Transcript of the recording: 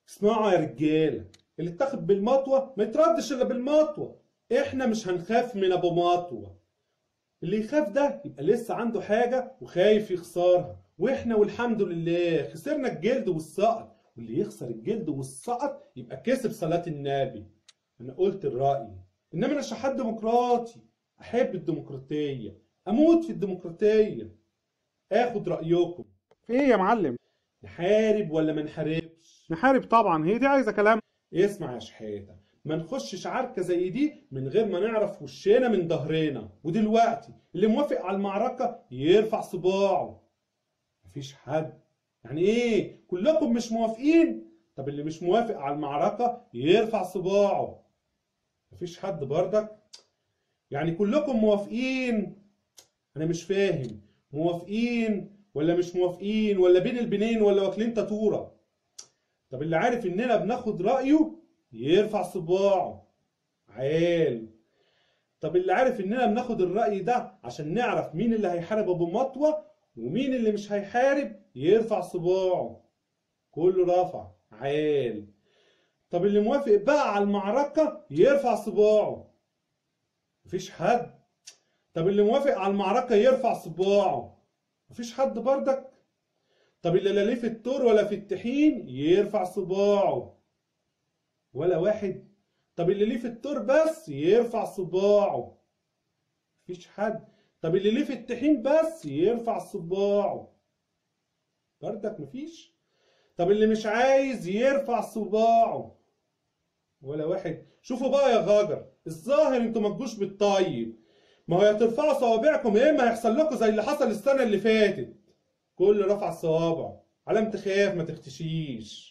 اسمعوا يا رجاله اللي اتاخد بالمطوه ما يتردش الا بالمطوه احنا مش هنخاف من ابو مطوه اللي يخاف ده يبقى لسه عنده حاجه وخايف يخسرها واحنا والحمد لله خسرنا الجلد والسقط واللي يخسر الجلد والسقط يبقى كسب صلاه النبي انا قلت الراي انما انا شحات ديمقراطي احب الديمقراطيه اموت في الديمقراطيه اخد رايكم في ايه يا معلم نحارب ولا ما نحاربش نحارب طبعا هي دي عايزه كلام اسمع يا شحاته ما نخشش عركه زي دي من غير ما نعرف وشنا من ظهرنا ودلوقتي اللي موافق على المعركه يرفع صباعه مفيش حد يعني ايه كلكم مش موافقين طب اللي مش موافق على المعركه يرفع صباعه مفيش حد بردك يعني كلكم موافقين انا مش فاهم موافقين ولا مش موافقين ولا بين البنين ولا واكلين تاتوره طب اللي عارف اننا بناخد رايه يرفع صباعه عال طب اللي عارف اننا بناخد الرأي ده عشان نعرف مين اللي هيحارب ابو مطوة ومين اللي مش هيحارب يرفع صباعه كله رفع عال طب اللي موافق بقى على المعركة يرفع صباعه مفيش حد طب اللي موافق على المعركة يرفع صباعه مفيش حد بردك طب اللي لا ليه في التور ولا في الطحين يرفع صباعه ولا واحد طب اللي ليه في التور بس يرفع صباعه مفيش حد طب اللي ليه في الطحين بس يرفع صباعه بردك مفيش طب اللي مش عايز يرفع صباعه ولا واحد شوفوا بقى يا غجر الظاهر انتوا ما تجوش بالطيب ما هو يا ترفعوا صوابعكم يا اما هيحصل لكم زي اللي حصل السنه اللي فاتت كل رفع الصوابع علامة خاف ما تختشيش